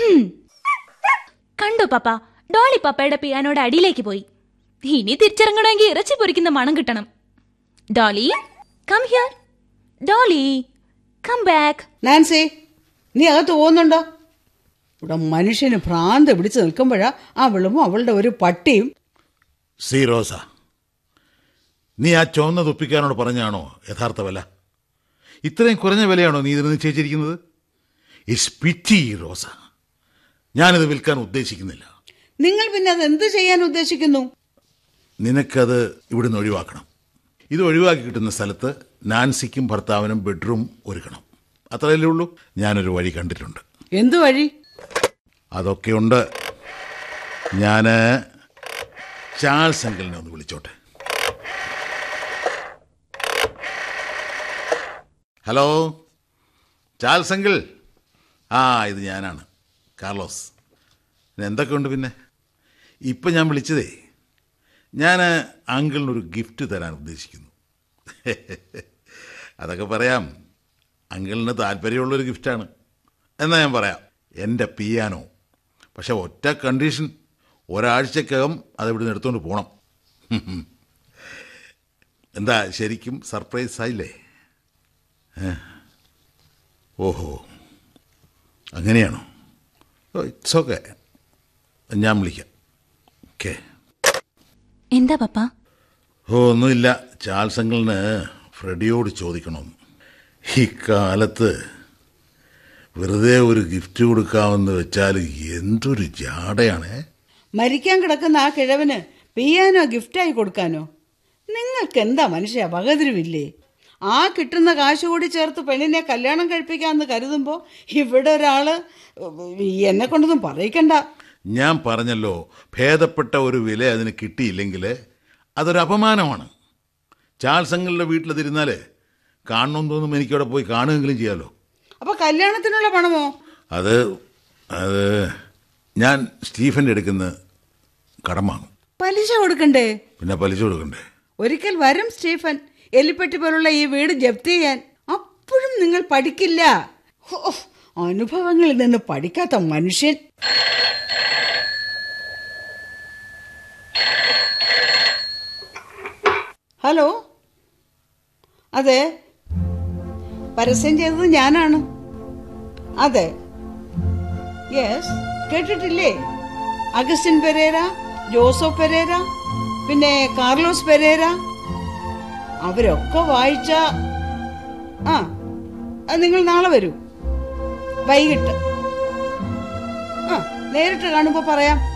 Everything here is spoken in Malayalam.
ഹും. കണ്ടോ പപ്പ ഡോളി പപ്പയുടെ പിയാനോടെ അടിയിലേക്ക് പോയി ഇനി തിരിച്ചിറങ്ങണമെങ്കിൽ ഇറച്ചി പൊരിക്കുന്ന മണം കിട്ടണം Dolly come here Dolly come back Nancy നീ അകത്ത് പോകുന്നുണ്ടോ ഇവിടെ മനുഷ്യന് ഭ്രാന്ത് പിടിച്ച് നിൽക്കുമ്പോഴാ അവളും അവളുടെ ഒരു പട്ടിയും സി റോസ നീ ആ ചുവന്ന തുപ്പിക്കാനോട് പറഞ്ഞാണോ യഥാർത്ഥ വില ഇത്രയും കുറഞ്ഞ വിലയാണോ നീ ഇതിന് നിശ്ചയിച്ചിരിക്കുന്നത് ഇറ്റ്സ് പിറ്റി റോസ ഞാനിത് വിൽക്കാൻ ഉദ്ദേശിക്കുന്നില്ല നിങ്ങൾ പിന്നെ അത് എന്ത് ചെയ്യാൻ ഉദ്ദേശിക്കുന്നു നിനക്കത് ഇവിടുന്ന് ഒഴിവാക്കണം ഇത് ഒഴിവാക്കി കിട്ടുന്ന സ്ഥലത്ത് നാൻസിക്കും ഭർത്താവിനും ബെഡ്റൂം ഒരുക്കണം അത്രയല്ലേ ഉള്ളൂ ഞാനൊരു വഴി കണ്ടിട്ടുണ്ട് എന്തു വഴി അതൊക്കെയുണ്ട് ഞാൻ ചാൾസ് അങ്കിളിനെ ഒന്ന് വിളിച്ചോട്ടെ ഹലോ ചാൾസ് അങ്കിൾ ആ ഇത് ഞാനാണ് കാർലോസ് പിന്നെ എന്തൊക്കെയുണ്ട് പിന്നെ ഇപ്പം ഞാൻ വിളിച്ചതേ ഞാൻ അങ്കിളിനൊരു ഗിഫ്റ്റ് തരാൻ ഉദ്ദേശിക്കുന്നു അതൊക്കെ പറയാം അങ്കിളിന് താല്പര്യമുള്ളൊരു ഗിഫ്റ്റാണ് എന്നാൽ ഞാൻ പറയാം എൻ്റെ പിയാനോ പക്ഷെ ഒറ്റ കണ്ടീഷൻ ഒരാഴ്ചക്കകം അത് ഇവിടുന്ന് എടുത്തുകൊണ്ട് പോകണം എന്താ ശരിക്കും സർപ്രൈസ് ആയില്ലേ ഏ? ഓഹോ അങ്ങനെയാണോ ഓ ഇറ്റ്സ് ഓക്കെ ഞാൻ വിളിക്കാം ഓക്കെ എന്താ പപ്പ ഓ ഒന്നുമില്ല ചാൾസ് അങ്കിളിന് ഫ്രെഡിയോട് ചോദിക്കണം ഈ കാലത്ത് വെറുതെ ഒരു ഗിഫ്റ്റ് കൊടുക്കാമെന്ന് വെച്ചാൽ എന്തൊരു ജാടയാണേ മരിക്കാൻ കിടക്കുന്ന ആ കിഴവന് പിയാനോ ഗിഫ്റ്റായി കൊടുക്കാനോ നിങ്ങൾക്ക് എന്താ മനുഷ്യ വകതിരിവില്ലേ ആ കിട്ടുന്ന കാശ് കൂടി ചേർത്ത് പെണ്ണിനെ കല്യാണം കഴിപ്പിക്കാമെന്ന് കരുതുമ്പോൾ ഇവിടെ ഒരാള് എന്നെ കൊണ്ടൊന്നും പറയിക്കണ്ട ഞാൻ പറഞ്ഞല്ലോ ഭേദപ്പെട്ട ഒരു വില അതിന് കിട്ടിയില്ലെങ്കിൽ അതൊരു അപമാനമാണ് ചാൾസ് അങ്കിളുടെ വീട്ടിലതിരുന്നാൽ കാണണമെന്ന് തോന്നുമ്പോൾ എനിക്കവിടെ പോയി കാണുകയെങ്കിലും ചെയ്യാമല്ലോ അപ്പൊ കല്യാണത്തിനുള്ള പണമോ അത് അത് ഞാൻ സ്റ്റീഫൻ്റെ എടുക്കുന്ന കടം വാങ്ങും പലിശ കൊടുക്കണ്ടേ പിന്നെ പലിശ കൊടുക്കണ്ടേ ഒരിക്കൽ വരും സ്റ്റീഫൻ എലിപ്പെട്ടി പോലുള്ള ഈ വീട് ജപ്തി ചെയ്യാൻ അപ്പോഴും നിങ്ങൾ പഠിക്കില്ല ഹോ, അനുഭവങ്ങളിൽ നിന്ന് പഠിക്കാത്ത മനുഷ്യൻ ഹലോ അതെ പരസ്യം ചെയ്തത് ഞാനാണ് അതെ യെസ് കേട്ടിട്ടില്ലേ അഗസ്റ്റിൻ പെരേര ജോസോ പെരേര പിന്നെ കാർലോസ് പെരേര അവരൊക്കെ വായിച്ച ആ അത് നിങ്ങൾ നാളെ വരൂ വൈകിട്ട് ആ നേരിട്ട് കാണുമ്പോൾ പറയാം